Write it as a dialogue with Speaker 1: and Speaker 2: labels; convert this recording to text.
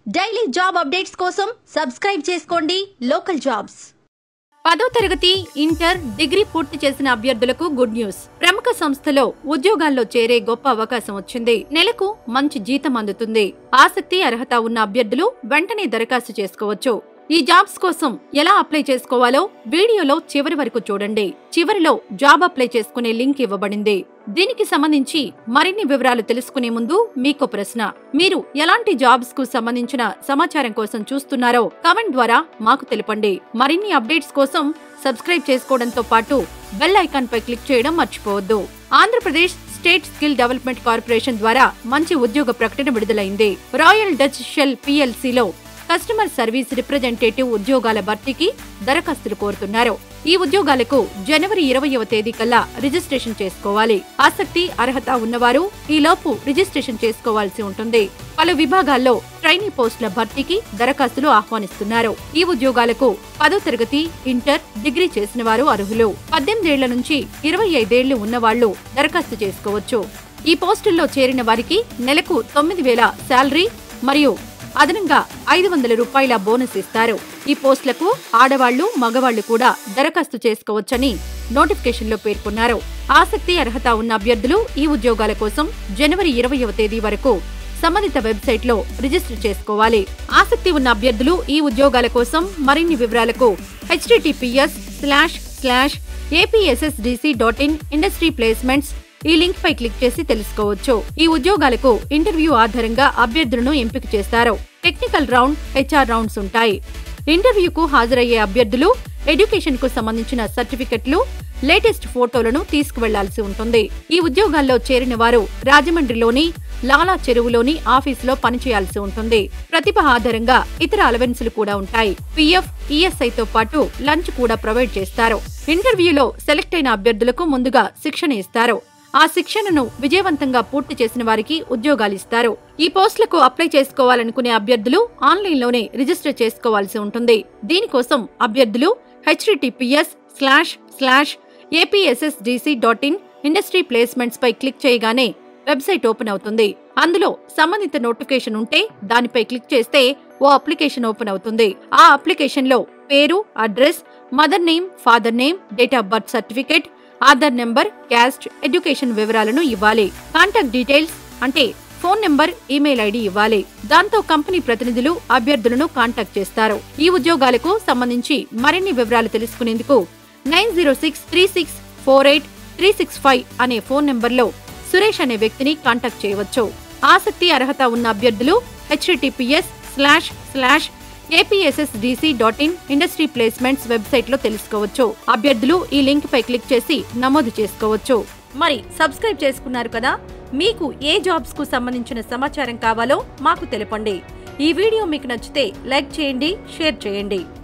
Speaker 1: daily job updates కోసం subscribe చేసుకోండి local jobs
Speaker 2: పదో తరగతి ఇంటర్ డిగ్రీ పూర్తి చేసిన అభ్యర్థులకు గుడ్ న్యూస్ ప్రముఖ సంస్థలో ఉద్యోగాల్లో చేరే గొప్ప అవకాశం వచ్చింది నెలకు మంచి జీతం అందుతుంది ఆసక్తి అర్హత ఉన్న అభ్యర్థులు వెంటనే దరఖాస్తు చేసుకోవచ్చు ఈ జాబ్స్ కోసం ఎలా అప్లై చేసుకోవాలో వీడియోలో చివరి వరకు చూడండి చివరిలో జాబ్ అప్లై చేసుకునే లింక్ ఇవ్వబడింది దీనికి సంబంధించి మరిన్ని వివరాలు తెలుసుకునే ముందు మీకు ప్రశ్న మీరు ఎలాంటి జాబ్స్ కు సంబంధించిన సమాచారం కోసం చూస్తున్నారో కామెంట్ ద్వారా మాకు తెలపండి మరిన్ని అప్డేట్స్ కోసం సబ్స్క్రైబ్ చేసుకోవడంతో పాటు బెల్ ఐకాన్ పై క్లిక్ చేయడం మర్చిపోవద్దు Andhra Pradesh state skill development corporation ద్వారా మంచి ఉద్యోగ ప్రకటన విడుదలైంది రాయల్ డచ్ షెల్ పిఎల్సిలో కస్టమర్ సర్వీస్ రిప్రజెంటేటివ్ ఉద్యోగాల భర్తీకి దరఖాస్తులు కోరుతున్నారు ఈ ఉద్యోగాలకు జనవరి ఇరవయవ తేదీ కల్లా రిజిస్ట్రేషన్ చేసుకోవాలి ఆసక్తి అర్హత ఉన్నవారు ఈ లోపు రిజిస్ట్రేషన్ చేసుకోవాల్సి ఉంటుంది పలు విభాగాల్లో ట్రైనీ పోస్టుల భర్తీకి దరఖాస్తులు ఆహ్వానిస్తున్నారు ఈ ఉద్యోగాలకు పదో తరగతి ఇంటర్ డిగ్రీ చేసిన వారు అర్హులు పద్దెనిమిదేళ్ల నుంచి ఇరవై ఐదేళ్లు ఉన్నవాళ్లు దరఖాస్తు చేసుకోవచ్చు ఈ పోస్టుల్లో చేరిన వారికి నెలకు తొమ్మిది వేల శాలరీ మరియు అదనంగా ఐదు వందల రూపాయల బోనస్ ఇస్తారు ఈ పోస్టులకు ఆడవాళ్లు మగవాళ్లు కూడా దరఖాస్తు చేసుకోవచ్చని నోటిఫికేషన్లో పేర్కొన్నారు ఆసక్తి అర్హత ఉన్న అభ్యర్థులు ఈ ఉద్యోగాల కోసం జనవరి ఇరవయవ తేదీ వరకు సంబంధిత వెబ్సైట్ లో రిజిస్టర్ చేసుకోవాలి ఆసక్తి ఉన్న అభ్యర్థులు ఈ ఉద్యోగాల కోసం మరిన్ని వివరాలకు HTTPS slash slash APSSDC dot in industry placements ఈ లింక్ పై క్లిక్ చేసి తెలుసుకోవచ్చు ఈ ఉద్యోగాలకు ఇంటర్వ్యూ ఆధారంగా అభ్యర్థులను ఎంపిక చేస్తారు టెక్నికల్ రౌండ్ హెచ్ఆర్ రౌండ్స్ ఉంటాయి ఇంటర్వ్యూకు హాజరయ్యే అభ్యర్థులు ఎడ్యుకేషన్ కు సంబంధించిన సర్టిఫికెట్లు లేటెస్ట్ ఫోటోలను తీసుకువెళ్లాల్సి ఉంటుంది ఈ ఉద్యోగాల్లో చేరిన వారు రాజమండ్రిలోని లాలా చెరువులోని ఆఫీసులో పనిచేయాల్సి ఉంటుంది ప్రతిభ ఆధారంగా ఇతర అలవెన్సులు కూడా ఉంటాయి పిఎఫ్ ఈఎస్ఐతో పాటు లంచ్ కూడా ప్రొవైడ్ చేస్తారు ఇంటర్వ్యూలో సెలెక్ట్ అయిన అభ్యర్థులకు ముందుగా శిక్షణ ఇస్తారు ఆ శిక్షణను విజయవంతంగా పూర్తి చేసిన వారికి ఉద్యోగాలు ఇస్తారు ఈ పోస్టులకు అప్లై చేసుకోవాలనుకునే అభ్యర్థులు ఆన్లైన్లోనే రిజిస్టర్ చేసుకోవాల్సి ఉంటుంది దీనికోసం అభ్యర్థులు HTTPS slash slash APSSDC dot in industry placements పై క్లిక్ చేయగానే వెబ్సైట్ ఓపెన్ అవుతుంది అందులో సంబంధిత నోటిఫికేషన్ ఉంటే దానిపై క్లిక్ చేస్తే ఓ అప్లికేషన్ ఓపెన్ అవుతుంది ఆ అప్లికేషన్ లో పేరు address mother name father name date of birth certificate Aadhaar number caste education వివరాలను ఇవ్వాలి కాంటాక్ట్ డీటెయిల్స్ అంటే ఫోన్ నెంబర్ ఈమెయిల్ ఐడి ఇవ్వాలి దాంతో కంపెనీ ప్రతినిధులు అభ్యర్థులను కాంటాక్ట్ చేస్తారు ఈ ఉద్యోగాలకు సంబంధించి మరిన్ని వివరాలు తెలుసుకునేందుకు nine zero six three six four eight three six five అనే ఫోన్ నెంబర్లో సురేష్ అనే వ్యక్తిని కాంటాక్ట్ చేయవచ్చు ఆసక్తి అర్హత ఉన్న అభ్యర్థులు HTTPS slash slash APSSDC dot in industry placements website లో తెలుసుకోవచ్చు అభ్యర్థులు ఈ లింక్ పై క్లిక్ చేసి నమోదు చేసుకోవచ్చు మరి సబ్స్క్రైబ్ చేసుకున్నారు కదా మీకు ఏ జాబ్స్ కు సంబంధించిన సమాచారం కావాలో మాకు తెలపండి ఈ వీడియో మీకు నచ్చితే లైక్ చేయండి షేర్ చేయండి